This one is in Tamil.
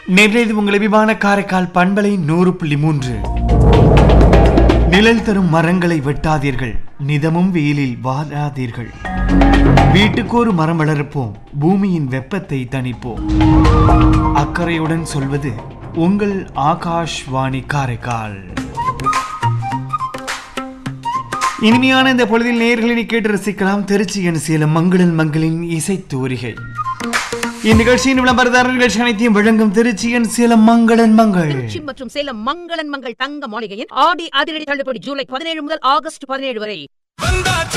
நேற்றைய உங்கள் விமான காரைக்கால் பண்பலை நூறு புள்ளி மூன்று நிழல் தரும் மரங்களை வெட்டாதீர்கள் நிதமும் வெயிலில் வாழாதீர்கள் வீட்டுக்கு ஒரு மரம் வளர்ப்போம் பூமியின் வெப்பத்தை தணிப்போம் அக்கறையுடன் சொல்வது உங்கள் ஆகாஷ்வாணி காரைக்கால் இனிமையான இந்த பொழுதில் நேர்களினை கேட்டு ரசிக்கலாம் திருச்சி என சேலம் மங்களன் மங்களின் இசைத்தூரிகை இந்நிகழ்ச்சியின் விளம்பரதாரர் நிகழ்ச்சி அனைத்தையும் வழங்கும் திருச்சியின் சேலம் மங்களன் மங்கள் திருச்சி மற்றும் சேலம் மங்களன் மங்கள் தங்க மாளிகையின் ஆடி அதிரடி தள்ளுபடி ஜூலை பதினேழு முதல் ஆகஸ்ட் பதினேழு வரை வந்தாச்சு